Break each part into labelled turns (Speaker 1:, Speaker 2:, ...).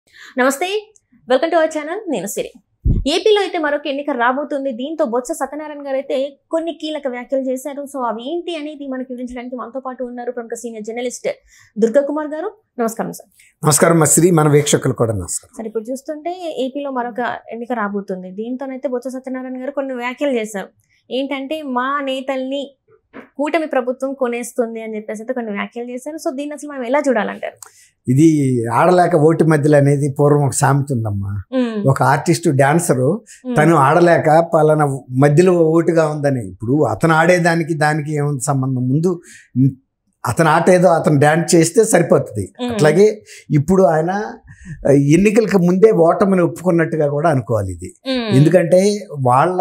Speaker 1: నమస్తే welcome to our channel నేను సిరి ఏపీలో అయితే మరొక ఎన్నిక రాబోతుంది దీంతో బొత్స సత్యనారాయణ గారు అయితే కొన్ని కీలక వ్యాఖ్యలు చేశారు సో అవి ఏంటి అనేది మనకి వివరించడానికి మనతో పాటు ఉన్నారు ప్రముఖ సీనియర్ జర్నలిస్ట్ దుర్గా కుమార్ గారు నమస్కారం సార్
Speaker 2: నమస్కారం మా శ్రీ మన వీక్షకులు కూడా నమస్కారం
Speaker 1: సార్ ఇప్పుడు చూస్తుంటే ఏపీలో మరొక ఎన్నిక రాబోతుంది దీంతోనైతే బొత్స సత్యనారాయణ గారు కొన్ని వ్యాఖ్యలు చేశారు ఏంటంటే మా నేతల్ని కూటమి ప్రభుత్వం కొనేస్తుంది అని చెప్పేసి అయితే కొన్ని వ్యాఖ్యలు చేశారు సో దీన్ని అసలు మనం ఎలా చూడాలంటారు
Speaker 2: ఇది ఆడలేక ఓటు మధ్యలో అనేది పూర్వం ఒక సామెత ఉందమ్మా ఒక ఆర్టిస్ట్ డాన్సరు తను ఆడలేక పలానా మధ్యలో ఓటుగా ఉందని ఇప్పుడు అతను ఆడేదానికి దానికి ఏముంది సంబంధం ముందు అతను ఆట ఏదో అతను డాన్స్ చేస్తే సరిపోతుంది
Speaker 1: మ్మ్.
Speaker 2: అట్లాగే ఇప్పుడు ఆయన ఆ, ఎన్నికలకు ముందే ఓటమిని ఒప్పుకున్నట్టుగా కూడా అనుకోవాలి ఇది
Speaker 1: మ్మ్.
Speaker 2: ఎందుకంటే వాళ్ళ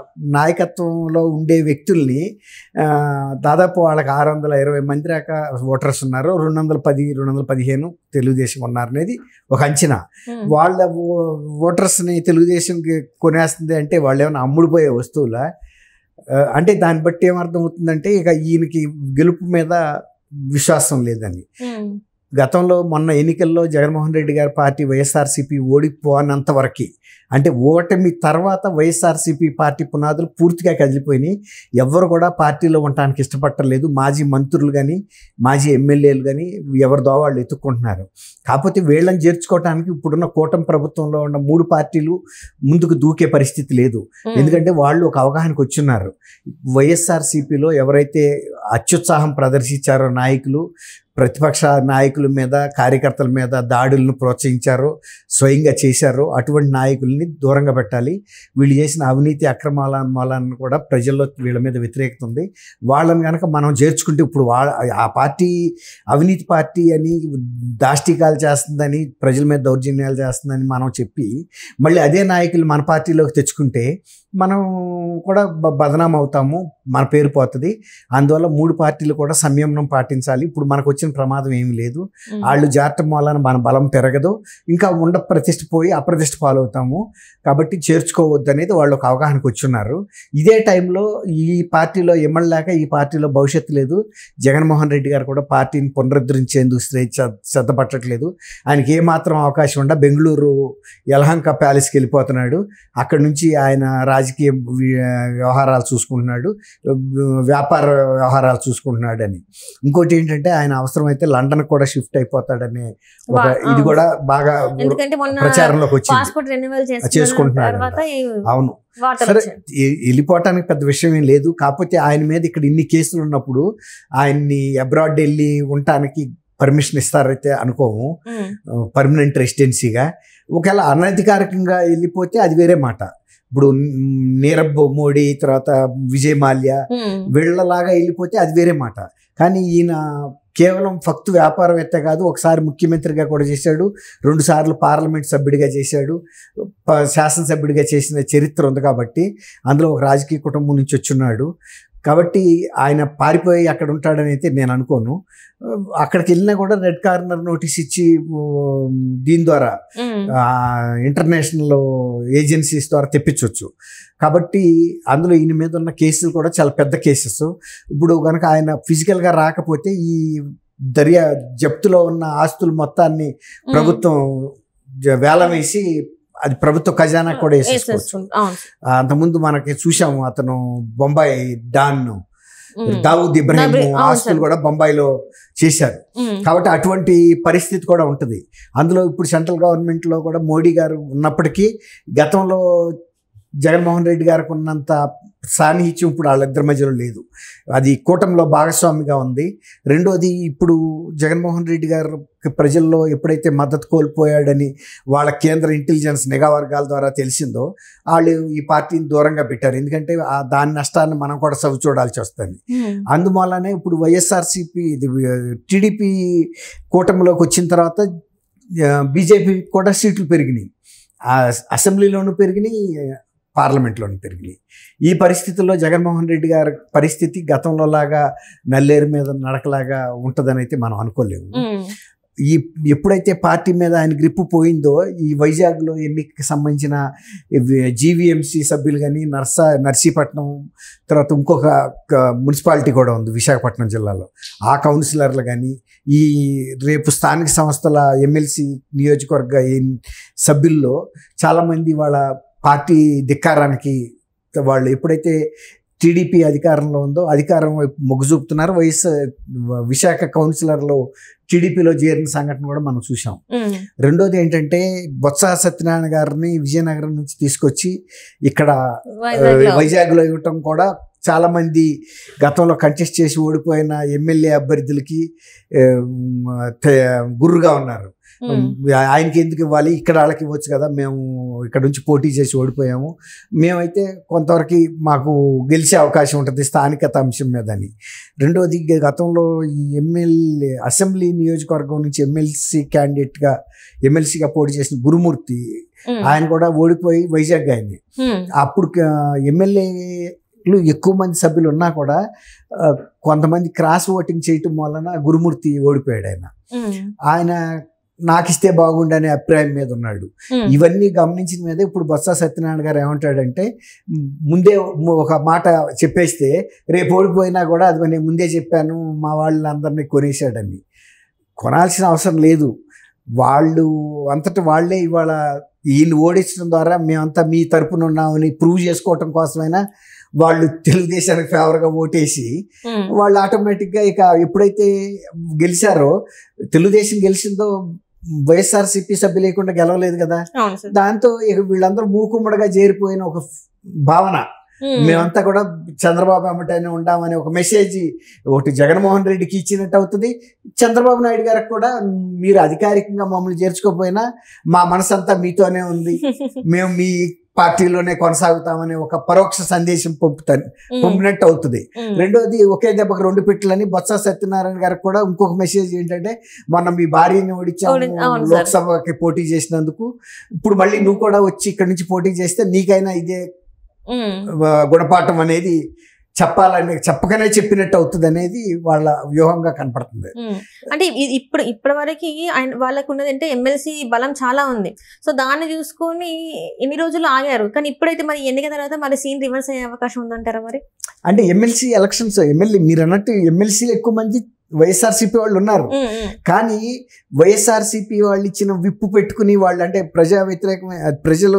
Speaker 2: నాయకత్వంలో ఉండే వ్యక్తుల్ని ఆ, దాదాపు వాళ్ళకి ఆరు వందల ఇరవై మంది దాకా ఓటర్స్ ఉన్నారు రెండు వందల పది రెండు వందల పదిహేను తెలుగుదేశం ఉన్నారు అనేది ఒక అంచనా
Speaker 1: మ్మ్.
Speaker 2: వాళ్ళ ఓ- ఓటర్స్ని తెలుగుదేశంకి కొనేస్తుంది అంటే వాళ్ళు ఏమైనా అమ్ముడుపోయే వస్తువులా ఆ, అంటే దాన్ని బట్టి ఏమర్థం అవుతుందంటే ఇక ఈయనకి గెలుపు మీద విశ్వాసం లేదని
Speaker 1: మ్మ్.
Speaker 2: గతంలో మొన్న ఎన్నికల్లో జగన్మోహన్ రెడ్డి గారి పార్టీ వైఎస్ఆర్సీపీ ఓడిపోనంత వరకు అంటే ఓటమి తర్వాత వైఎస్ఆర్సీపీ పార్టీ పునాదులు పూర్తిగా కదిలిపోయినాయి ఎవ్వరు కూడా పార్టీలో ఉండటానికి ఇష్టపడలేదు మాజీ మంత్రులు కానీ మాజీ ఎమ్మెల్యేలు కానీ ఎవరి దోవాళ్ళు ఎత్తుక్కుంటున్నారు కాకపోతే వీళ్ళని చేర్చుకోవడానికి ఇప్పుడున్న కూటమి ప్రభుత్వంలో ఉన్న మూడు పార్టీలు ముందుకు దూకే పరిస్థితి లేదు
Speaker 1: మ్మ్.
Speaker 2: ఎందుకంటే వాళ్ళు ఒక అవగాహనకు వచ్చున్నారు వైఎస్ఆర్సీపీలో ఎవరైతే అత్యుత్సాహం ప్రదర్శించారో నాయకులు ప్రతిపక్ష నాయకుల మీద కార్యకర్తల మీద దాడులను ప్రోత్సహించారో స్వయంగా చేశారో అటువంటి నాయకుల్ని దూరంగా పెట్టాలి వీళ్ళు చేసిన అవినీతి అక్రమాల మూలాన్ని కూడా ప్రజల్లో వీళ్ళ మీద వ్యతిరేకత ఉంది వాళ్ళని కనుక మనం చేర్చుకుంటే ఇప్పుడు వాళ్ళ ఆ పార్టీ అవినీతి పార్టీ అని దాష్టికాలు చేస్తుందని ప్రజల మీద దౌర్జన్యాలు చేస్తుందని మనం చెప్పి మళ్ళీ అదే నాయకులు మన పార్టీలోకి తెచ్చుకుంటే మనం కూడా బ- బదనాం అవుతాము మన పేరు పోతుంది అందువల్ల మూడు పార్టీలు కూడా సంయమనం పాటించాలి ఇప్పుడు మనకు వచ్చిన ప్రమాదం ఏమీ లేదు
Speaker 1: మ్మ్.
Speaker 2: వాళ్ళు జారటం వలన మన బలం పెరగదు ఇంకా ఉండ ప్రతిష్ట పోయి అప్రతిష్ట పాలవుతాము కాబట్టి చేర్చుకోవద్దు అనేది వాళ్ళు ఒక అవగాహనకు వచ్చున్నారు ఇదే టైంలో ఈ పార్టీలో ఎమ్మలేక ఈ పార్టీలో భవిష్యత్తు లేదు జగన్మోహన్ రెడ్డి గారు కూడా పార్టీని పునరుద్ధరించేందుకు శ్రే- శ్ర- శ్రద్ధ పట్టట్లేదు ఆయనకి ఏమాత్రం అవకాశం ఉండ బెంగళూరు యలహంక ప్యాలెస్కి వెళ్ళిపోతున్నాడు అక్కడ నుంచి ఆయన రాజకీయ వి- వ్యవహారాలు చూసుకుంటున్నాడు వ్యాపార వ్యవహారాలు చూసుకుంటున్నాడు అని ఇంకోటి ఏంటంటే ఆయన అవసరమైతే లండన్ కూడా షిఫ్ట్ అయిపోతాడనే ఒక
Speaker 1: వా-
Speaker 2: ఇది
Speaker 1: ఆ.
Speaker 2: కూడా బాగా
Speaker 1: ఎందుకంటే మొన్న
Speaker 2: ప్రచారంలోకి వచ్చింది
Speaker 1: పాస్పోర్ట్ రెన్యువల్
Speaker 2: చేసుకుంటున్నాడు
Speaker 1: తర్వాత ఈ
Speaker 2: అవును
Speaker 1: వాటర్
Speaker 2: సరే
Speaker 1: వచ్చింది.
Speaker 2: ఎ- వెళ్ళిపోవటానికి పెద్ద విషయం ఏం లేదు కాకపోతే ఆయన మీద ఇక్కడ ఇన్ని కేసులు ఉన్నప్పుడు ఆయన్ని అబ్రాడ్ వెళ్ళి ఉండటానికి పర్మిషన్ ఇస్తారైతే అనుకోము
Speaker 1: మ్మ్.
Speaker 2: పర్మనెంట్ రెసిడెన్సీగా ఒకవేళ అనధికారికంగా వెళ్ళిపోతే అది వేరే మాట ఇప్పుడు నీరబ్ మోడీ తర్వాత విజయ్ మాల్యా
Speaker 1: మ్మ్.
Speaker 2: వీళ్ళలాగా వెళ్ళిపోతే అది వేరే మాట కానీ ఈయన కేవలం ఫక్తు వ్యాపారవేత్త కాదు ఒకసారి ముఖ్యమంత్రిగా కూడా చేశాడు రెండు సార్లు పార్లమెంట్ సభ్యుడిగా చేశాడు ప- శాసనసభ్యుడిగా చేసిన చరిత్ర ఉంది కాబట్టి అందులో ఒక రాజకీయ కుటుంబం నుంచి వచ్చున్నాడు కాబట్టి ఆయన పారిపోయి అక్కడ ఉంటాడని అయితే నేను అనుకోను అక్కడికి వెళ్ళినా కూడా రెడ్ కార్నర్ నోటీస్ ఇచ్చి ఉమ్, దీని ద్వారా
Speaker 1: మ్మ్.
Speaker 2: ఆ, ఇంటర్నేషనల్ ఏజెన్సీస్ ద్వారా తెప్పించవచ్చు కాబట్టి అందులో ఈయన మీద ఉన్న కేసులు కూడా చాలా పెద్ద కేసెస్ ఇప్పుడు కనుక ఆయన ఫిజికల్గా రాకపోతే ఈ దర్యా జప్తులో ఉన్న ఆస్తులు మొత్తాన్ని ప్రభుత్వం జ- వేలం వేసి అది ప్రభుత్వ ఖజానా కూడా వేసేసుకోవచ్చు
Speaker 1: వేసేసుకుంటా. అవును.
Speaker 2: ఆ, అంతకుముందు మనకి చూసాము అతను బొంబాయి డాన్
Speaker 1: మ్మ్.
Speaker 2: దావూద్ ఇబ్రాహిం
Speaker 1: దాబరి- అవును
Speaker 2: ఆస్తులు
Speaker 1: సార్.
Speaker 2: కూడా బొంబాయిలో చేశారు
Speaker 1: మ్మ్.
Speaker 2: కాబట్టి అటువంటి పరిస్థితి కూడా ఉంటుంది అందులో ఇప్పుడు సెంట్రల్ గవర్నమెంట్లో కూడా మోడీ గారు ఉన్నప్పటికీ గతంలో జగన్మోహన్ రెడ్డి గారికి ఉన్నంత సాన్నిహిత్యం ఇప్పుడు వాళ్ళిద్దరి మధ్యలో లేదు అది కూటమిలో భాగస్వామిగా ఉంది రెండోది ఇప్పుడు జగన్మోహన్ రెడ్డి గారు ప్రజల్లో ఎప్పుడైతే మద్దతు కోల్పోయాడని వాళ్ళ కేంద్ర ఇంటెలిజెన్స్ నిఘా వర్గాల ద్వారా తెలిసిందో వాళ్ళు ఈ పార్టీని దూరంగా పెట్టారు ఎందుకంటే ఆ దాని నష్టాన్ని మనం కూడా సవి చూడాల్సి వస్తుంది
Speaker 1: మ్మ్.
Speaker 2: అందువల్లనే ఇప్పుడు వైఎస్ఆర్సీపీ ఇది టీడీపీ కూటమిలోకి వచ్చిన తర్వాత బీజేపీ కూడా సీట్లు పెరిగినాయి ఆ అసెంబ్లీలోనూ పెరిగినాయి పార్లమెంట్లోనూ పెరిగినాయి ఈ పరిస్థితుల్లో జగన్మోహన్ రెడ్డి గారి పరిస్థితి గతంలో లాగా నల్లేరు మీద నడకలాగా ఉంటుందని అయితే మనం అనుకోలేము
Speaker 1: మ్మ్.
Speaker 2: ఈ ఎప్పుడైతే పార్టీ మీద ఆయన గ్రిప్ పోయిందో ఈ వైజాగ్లో ఎన్నికకి సంబంధించిన జీవీఎంసీ సభ్యులు కానీ నర్సా నర్సీపట్నం తర్వాత ఇంకొక క- మున్సిపాలిటీ కూడా ఉంది విశాఖపట్నం జిల్లాలో ఆ కౌన్సిలర్లు కానీ ఈ రేపు స్థానిక సంస్థల ఎమ్మెల్సీ నియోజకవర్గ ఎన్- సభ్యుల్లో చాలామంది వాళ్ళ పార్టీ ధిక్కారానికి వాళ్ళు ఎప్పుడైతే టీడీపీ అధికారంలో ఉందో అధికారం వైపు మొగ్గు చూపుతున్నారు వైఎస్ విశాఖ కౌన్సిలర్లు టీడీపీలో చేరిన సంఘటన కూడా మనం చూసాం
Speaker 1: ఉమ్,
Speaker 2: రెండోది ఏంటంటే బొత్స సత్యనారాయణ గారిని విజయనగరం నుంచి తీసుకొచ్చి ఇక్కడ
Speaker 1: వైజాగ్లో.
Speaker 2: వైజాగ్లో ఇవ్వటం కూడా చాలా మంది గతంలో కంటెస్ట్ చేసి ఓడిపోయిన ఎమ్మెల్యే అభ్యర్థులకి ఆ, తే- గుర్రుగా ఉన్నారు
Speaker 1: ఉమ్,
Speaker 2: ఆయనకి ఎందుకు ఇవ్వాలి ఇక్కడ వాళ్ళకి ఇవ్వచ్చు కదా మేము ఇక్కడ నుంచి పోటీ చేసి ఓడిపోయాము మేమైతే కొంతవరకు మాకు గెలిచే అవకాశం ఉంటుంది స్థానికత అంశం మీద అని రెండోది గ- గతంలో ఈ ఎమ్మెల్యే అసెంబ్లీ నియోజకవర్గం నుంచి ఎమ్మెల్సీ క్యాండిడేట్గా ఎమ్మెల్సీగా పోటీ చేసిన గురుమూర్తి
Speaker 1: ఉమ్,
Speaker 2: ఆయన కూడా ఓడిపోయి వైజాగ్ అయింది
Speaker 1: ఉమ్,
Speaker 2: అప్పుడు ఎమ్మెల్యేలు ఎక్కువ మంది సభ్యులు ఉన్నా కూడా ఆ, కొంతమంది క్రాస్ ఓటింగ్ చేయటం వలన గురుమూర్తి ఓడిపోయాడు ఆయన
Speaker 1: ఉమ్,
Speaker 2: ఆయన నాకు ఇస్తే బాగుండు అనే అభిప్రాయం మీద ఉన్నాడు
Speaker 1: ఉమ్,
Speaker 2: ఇవన్నీ గమనించిన మీద ఇప్పుడు బొత్స సత్యనారాయణ గారు ఏమంటాడంటే "మ్, ముందే ఒక మాట చెప్పేస్తే రేపు ఓడిపోయినా కూడా అది నేను ముందే చెప్పాను మా వాళ్ళందరినీ కొనేశాడని కొనాల్సిన అవసరం లేదు వాళ్ళు అంతటి వాళ్ళే ఇవాళ వీళ్ళు ఓడించడం ద్వారా మేమంతా మీ తరపున ఉన్నామని ప్రూవ్ చేసుకోవటం కోసమైనా వాళ్ళు తెలుగుదేశానికి ఫేవర్గా ఓటేసి
Speaker 1: ఉమ్,
Speaker 2: వాళ్ళు ఆటోమేటిక్గా ఇక ఎప్పుడైతే గెలిచారో తెలుగుదేశం గెలిచిందో వైఎస్ఆర్సీపీ సభ్యు లేకుండా గెలవలేదు కదా
Speaker 1: అవును సార్
Speaker 2: దాంతో ఇక వీళ్ళందరూ మూకుమ్మడిగా చేరిపోయిన ఒక భావన
Speaker 1: ఉమ్,
Speaker 2: మేమంతా కూడా చంద్రబాబు అమ్మటనే ఉండామని ఒక మెసేజ్ ఒకటి జగన్మోహన్ రెడ్డికి ఇచ్చినట్టు అవుతుంది చంద్రబాబు నాయుడు గారికి కూడా మీరు అధికారికంగా మమ్మల్ని చేర్చుకోకపోయినా మా మనసంతా మీతోనే ఉంది మేము మీ పార్టీలోనే కొనసాగుతామనే ఒక పరోక్ష సందేశం పంపుతాను
Speaker 1: ఉమ్,
Speaker 2: పంపినట్టు అవుతుంది
Speaker 1: ఉమ్,
Speaker 2: రెండోది ఒకే దెబ్బకి రెండు పెట్టలని బొత్స సత్యనారాయణ గారికి కూడా ఇంకొక మెసేజ్ ఏంటంటే మొన్న మీ భార్యని ఓడించాము
Speaker 1: ఓడి- అవును సార్.
Speaker 2: లోక్సభకి పోటీ చేసినందుకు ఇప్పుడు మళ్ళీ నువ్వు కూడా వచ్చి ఇక్కడి నుంచి పోటీ చేస్తే నీకైనా ఇదే
Speaker 1: ఉమ్,
Speaker 2: ఆ, గుణపాఠం అనేది చెప్పాలని చెప్పకనే చెప్పినట్టు అవుతుంది అనేది వాళ్ళ వ్యూహంగా కనపడుతుంది
Speaker 1: ఉమ్. అంటే ఇ- ఇప్పుడు ఇప్పటి వరకు ఆయన వాళ్ళకు ఉన్నది అంటే ఎమ్మెల్సీ బలం చాలా ఉంది సో దాన్ని చూసుకొని ఇన్ని రోజులు ఆగారు కానీ ఇప్పుడైతే మరి ఎన్నిక తర్వాత మరి సీన్ రివర్స్ అయ్యే అవకాశం ఉందంటారా మరి
Speaker 2: అంటే ఎమ్మెల్సీ ఎలక్షన్స్ ఎమ్మెల్యే మీరు అన్నట్టు ఎమ్మెల్సీలు ఎక్కువ మంది వైఎస్ఆర్సీపీ వాళ్ళు ఉన్నారు
Speaker 1: ఉమ్, ఉమ్,
Speaker 2: కానీ వైఎస్ఆర్సీపీ వాళ్ళు ఇచ్చిన విప్పు పెట్టుకుని వాళ్ళు అంటే ప్రజా వ్యతిరేకమైన ప్రజలు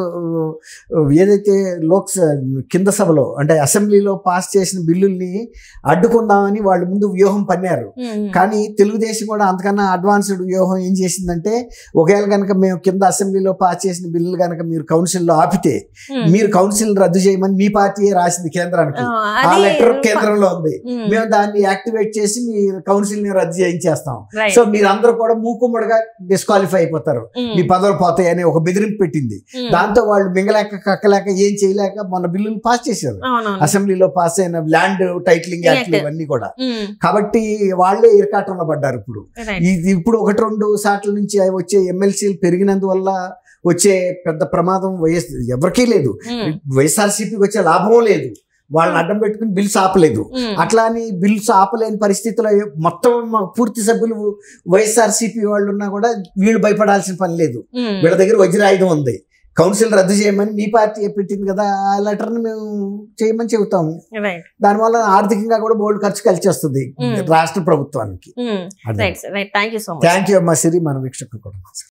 Speaker 2: ఆ, ఏదైతే లోక్స కింద సభలో అంటే అసెంబ్లీలో పాస్ చేసిన బిల్లుల్ని అడ్డుకుందామని వాళ్ళు ముందు వ్యూహం పన్నారు
Speaker 1: ఉమ్, ఉమ్.
Speaker 2: కానీ తెలుగుదేశం కూడా అంతకన్నా అడ్వాన్స్డ్ వ్యూహం ఏం చేసిందంటే ఒకవేళ కనుక మేము కింద అసెంబ్లీలో పాస్ చేసిన బిల్లులు కనుక మీరు కౌన్సిల్లో ఆపితే
Speaker 1: ఉమ్.
Speaker 2: మీరు కౌన్సిల్ రద్దు చేయమని మీ పార్టీయే రాసింది కేంద్రానికి
Speaker 1: ఆ,
Speaker 2: ఆ
Speaker 1: అది
Speaker 2: లెటర్ కేంద్రంలో ఉంది
Speaker 1: ఉమ్,
Speaker 2: మేము దాన్ని యాక్టివేట్ చేసి మీ కౌన్సిల్ ని రద్దు చేయించేస్తాం
Speaker 1: right.
Speaker 2: సో మీరందరూ కూడా మూకుమ్మడిగా డిస్క్వాలిఫై అయిపోతారు
Speaker 1: ఉమ్,
Speaker 2: మీ పదవులు పోతాయి అనే ఒక బెదిరింపు పెట్టింది
Speaker 1: ఉమ్.
Speaker 2: దాంతో వాళ్ళు మింగలేక కక్కలేక ఏం చేయలేక మన బిల్లులు పాస్ చేశారు
Speaker 1: అవునవును
Speaker 2: అసెంబ్లీలో పాస్ అయిన ల్యాండ్ టైటిలింగ్ యాక్ట్
Speaker 1: Act.
Speaker 2: ఇవన్నీ కూడా
Speaker 1: ఉమ్,
Speaker 2: కాబట్టి వాళ్ళే ఇరకాటంలో పడ్డారు ఇప్పుడు
Speaker 1: right.
Speaker 2: ఇది ఇప్పుడు ఒకటి రెండు సార్ల నుంచి అవి వచ్చే ఎమ్మెల్సీలు పెరిగినందువల్ల వచ్చే పెద్ద ప్రమాదం వైఎస్ ఎవరికీ లేదు
Speaker 1: ఉమ్,
Speaker 2: వైఎస్ఆర్సీపీకి వచ్చే లాభం లేదు వాళ్ళని అడ్డం పెట్టుకుని బిల్స్ ఆపలేదు
Speaker 1: ఉమ్,
Speaker 2: అట్లా అని బిల్స్ ఆపలేని పరిస్థితిలో మొత్తం మా పూర్తి సభ్యులు వైఎస్ఆర్సీపీ వాళ్ళు ఉన్నా కూడా వీళ్ళు భయపడాల్సిన పని లేదు
Speaker 1: ఉమ్,
Speaker 2: వీళ్ళ దగ్గర వజ్రాయుధం ఉంది కౌన్సిల్ రద్దు చేయమని మీ పార్టీ పెట్టింది కదా ఆ లెటర్ని మేము చేయమని చెబుతాము
Speaker 1: right.
Speaker 2: దానివల్ల ఆర్థికంగా కూడా బోల్డ్ ఖర్చు కలిసి వస్తుంది
Speaker 1: Mm.
Speaker 2: రాష్ట్ర ప్రభుత్వానికి
Speaker 1: um, right, sir. right. Thank you so much.
Speaker 2: Thank you అమ్మా సిరి మన వీక్షకులు కూడా